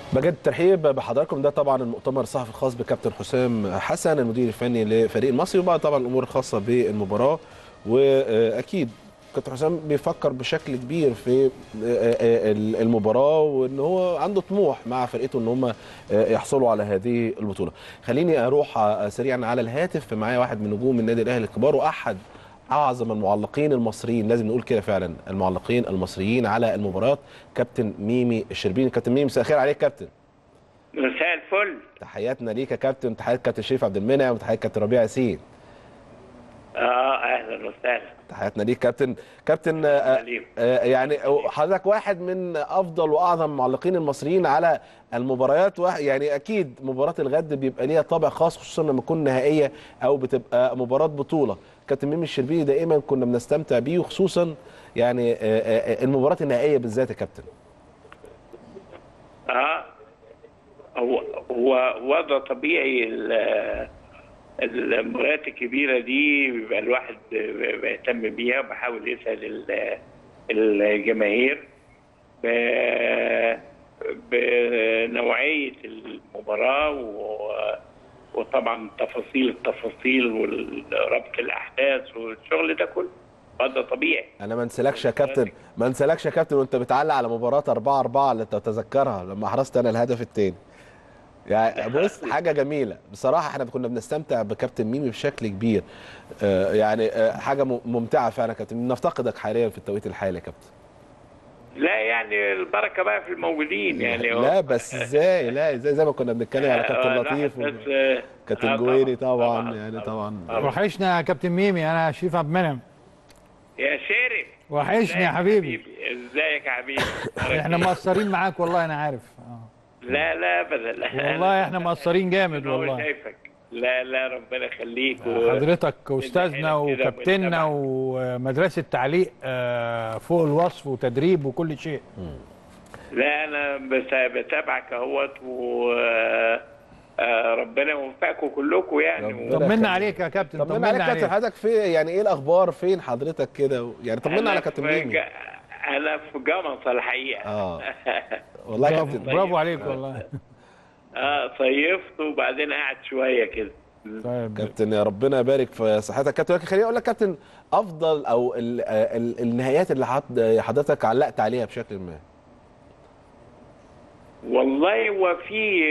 بجد الترحيب بحضراتكم ده طبعا المؤتمر الصحفي الخاص بكابتن حسام حسن المدير الفني لفريق المصري وبعد طبعا الامور الخاصه بالمباراه واكيد كابتن حسام بيفكر بشكل كبير في المباراه وان هو عنده طموح مع فرقته ان هم يحصلوا على هذه البطوله. خليني اروح سريعا على الهاتف معايا واحد من نجوم النادي الاهلي الكبار واحد اعظم المعلقين المصريين لازم نقول كده فعلا المعلقين المصريين على المباريات كابتن ميمي الشربيني كابتن ميمي مساء الخير عليك كابتن مساء الفل تحياتنا ليك يا كابتن تحيات كابتن شريف عبد المنعم وتحيات كابتن ربيع ياسين اه اهلا وسهلا تحياتنا ليك كابتن كابتن آه آه يعني حضرتك واحد من افضل واعظم المعلقين المصريين على المباريات يعني اكيد مباراه الغد بيبقى ليها طابع خاص خصوصا لما تكون نهائيه او بتبقى مباراه بطوله كابتن ميمي الشربيني دائما كنا بنستمتع بيه وخصوصا يعني آه المباراه النهائيه بالذات يا كابتن اه هو هو وضع طبيعي المباريات الكبيره دي بيبقى الواحد بيهتم بيها وبحاول يسال الجماهير بنوعيه المباراه وطبعا تفاصيل التفاصيل وربط الاحداث والشغل ده كله هذا طبيعي انا ما انسلكش يا كابتن ما انسلكش يا كابتن وانت بتعلق على مباراه 4 4 اللي تتذكرها لما حرزت انا الهدف الثاني يعني بص حاجه جميله بصراحه احنا كنا بنستمتع بكابتن ميمي بشكل كبير آه يعني آه حاجه ممتعه فعلا كابتن نفتقدك حاليا في التوقيت الحالي يا كابتن لا يعني البركه بقى في الموجودين يعني لا بس ازاي لا ازاي زي ما كنا بنتكلم على كابتن لطيف كابتن جويري طبعا, طبعا يعني طبعا وحشنا يا كابتن ميمي انا شريف عبد المنعم يا شريف وحشني يا حبيبي ازيك يا حبيبي احنا مقصرين معاك والله انا عارف لا لا ابدا والله احنا مقصرين جامد والله شايفك لا لا ربنا يخليك و... حضرتك استاذنا وكابتننا ومدرسه تعليق فوق الوصف وتدريب وكل شيء لا انا بتابعك اهوت و ربنا يوفقكم كلكم يعني طمنا عليك يا كابتن طمنا عليك كابتن حضرتك في يعني ايه الاخبار فين حضرتك كده يعني طمنا على كابتن ميمي انا في جمصة الحقيقه اه والله كابتن برافو عليك والله اه صيفت وبعدين قاعد شويه كده طيب كابتن يا ربنا يبارك في صحتك كابتن لكن خليني اقول لك كابتن افضل او ال ال النهايات اللي حضرتك علقت عليها بشكل ما والله هو في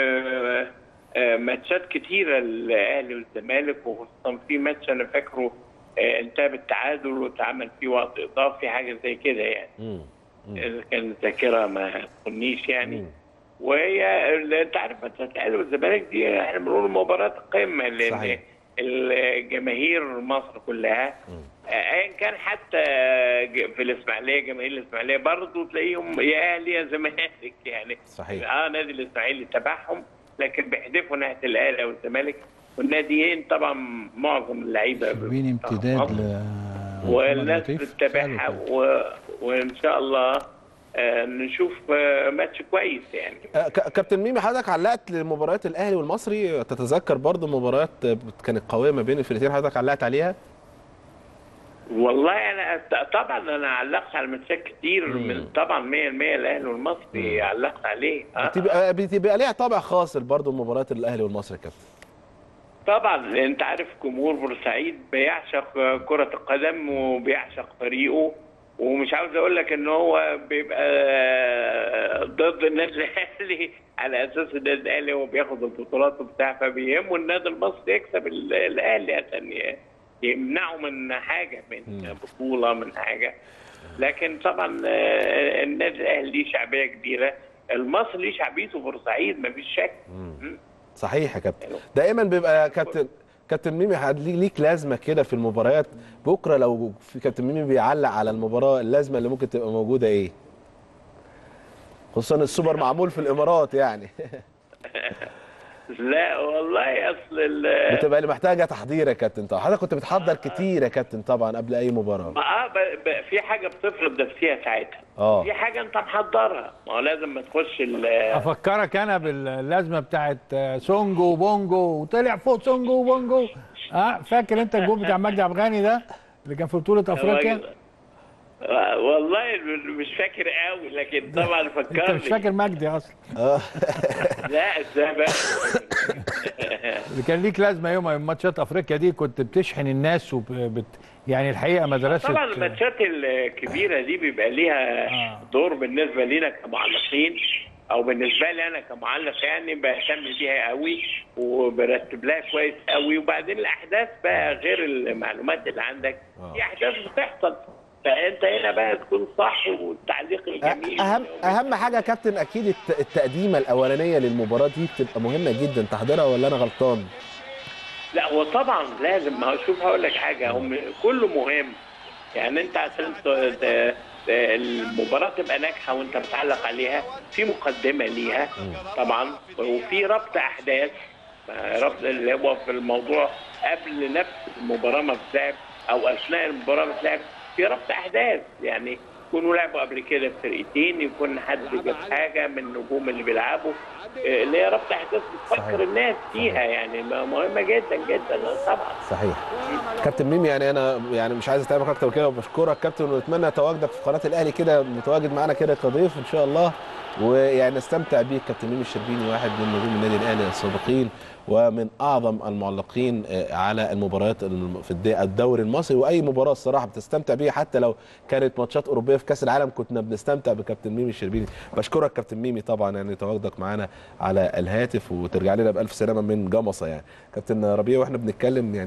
ماتشات كتيره الاهلي والزمالك وخصوصا في ماتش انا فاكره انتهى بالتعادل واتعمل فيه وقت اضافي حاجه زي كده يعني اذا كان الذاكره ما تخنيش يعني مم. وهي انت عارف ماتشات الاهلي والزمالك دي احنا بنقول مباراه قمه لان الجماهير مصر كلها ايا كان حتى في الاسماعيليه جماهير الاسماعيليه برضه تلاقيهم يا اهلي يا زمالك يعني صحيح اه نادي الاسماعيلي تبعهم لكن بيحدفوا ناحيه الاهلي او الزمالك والناديين طبعا معظم اللعيبه شربين امتداد ل والناس بتتابعها و... وان شاء الله آه نشوف آه ماتش كويس يعني آه كابتن ميمي حضرتك علقت لمباريات الاهلي والمصري تتذكر برضه مباريات كانت قويه ما بين الفرقتين حضرتك علقت عليها؟ والله انا طبعا انا علقت على ماتشات كتير من طبعا 100% الاهلي والمصري علقت عليه بتبقى بتبقى ليها طابع خاص برضه مباريات الاهلي والمصري كابتن طبعا انت عارف جمهور بورسعيد بيعشق كرة القدم وبيعشق فريقه ومش عاوز اقول لك ان هو بيبقى ضد النادي الاهلي على اساس النادي الاهلي هو بياخد البطولات وبتاع فبيهمه النادي المصري يكسب الاهلي عشان يمنعه من حاجه من بطوله من حاجه لكن طبعا النادي الاهلي ليه شعبيه كبيره المصري ليه شعبيته بورسعيد مفيش شك صحيح يا كابتن دائما بيبقى كابتن كابتن ميمي ليك لازمه كده في المباريات بكره لو في كابتن ميمي بيعلق على المباراه اللازمه اللي ممكن تبقى موجوده ايه خصوصا السوبر معمول في الامارات يعني لا والله اصل بتبقى اللي محتاجه تحضير يا كابتن طبعا حضرتك كنت بتحضر كتير يا كابتن طبعا قبل اي مباراه اه في حاجه بتفرض نفسها ساعتها اه في حاجه انت محضرها ما هو لازم ما تخش افكرك انا باللازمه بتاعت سونجو وبونجو وطلع فوق سونجو وبونجو اه فاكر انت الجول بتاع مجدي عبد الغني ده اللي كان في بطوله افريقيا آه، والله مش فاكر قوي لكن طبعا انت فكرني مش فاكر مجدي اصلا لا ازاي بقى اللي كان ليك لازمه يوم يوم ماتشات افريقيا دي كنت بتشحن الناس وبت يعني الحقيقه مدرسه طبعا الماتشات الكبيره دي بيبقى ليها آه. دور بالنسبه لينا كمعلقين او بالنسبه لي انا كمعلق يعني بهتم بيها قوي وبرتب لها كويس قوي وبعدين الاحداث بقى غير المعلومات اللي عندك في احداث بتحصل فانت هنا بقى تكون صح والتعليق الجميل اهم اهم حاجه يا كابتن اكيد الت- التقديمه الاولانيه للمباراه دي بتبقى مهمه جدا تحضيرها ولا انا غلطان لا هو طبعا لازم ما هو شوف هقول لك حاجه هم كله مهم يعني انت عشان ت- ت- المباراه تبقى ناجحه وانت بتعلق عليها في مقدمه ليها طبعا وفي ربط احداث ربط اللي هو في الموضوع قبل نفس المباراه ما بتلعب او اثناء المباراه ما بتلعب في ربط احداث يعني يكونوا لعبوا قبل كده فرقتين يكون حد جاب حاجه من النجوم اللي بيلعبوا آه، اللي هي ربط احداث صحيح. بتفكر الناس فيها يعني مهمه جدا جدا طبعا صحيح كابتن ميمي يعني انا يعني مش عايز اتعبك اكتر كده وبشكرك كابتن ونتمنى تواجدك في قناه الاهلي كده متواجد معانا كده كضيف ان شاء الله ويعني نستمتع بيك كابتن ميمي الشربيني واحد من نجوم النادي الاهلي السابقين ومن اعظم المعلقين آه، على المباريات الم- في الد- الدوري المصري واي مباراه الصراحه بتستمتع بيها حتى لو كانت ماتشات اوروبيه في كاس العالم كنا بنستمتع بكابتن ميمي الشربيني بشكرك كابتن ميمي طبعا يعني تواجدك معانا على الهاتف وترجع لنا بالف سلامه من جمصه يعني كابتن ربيع واحنا بنتكلم يعني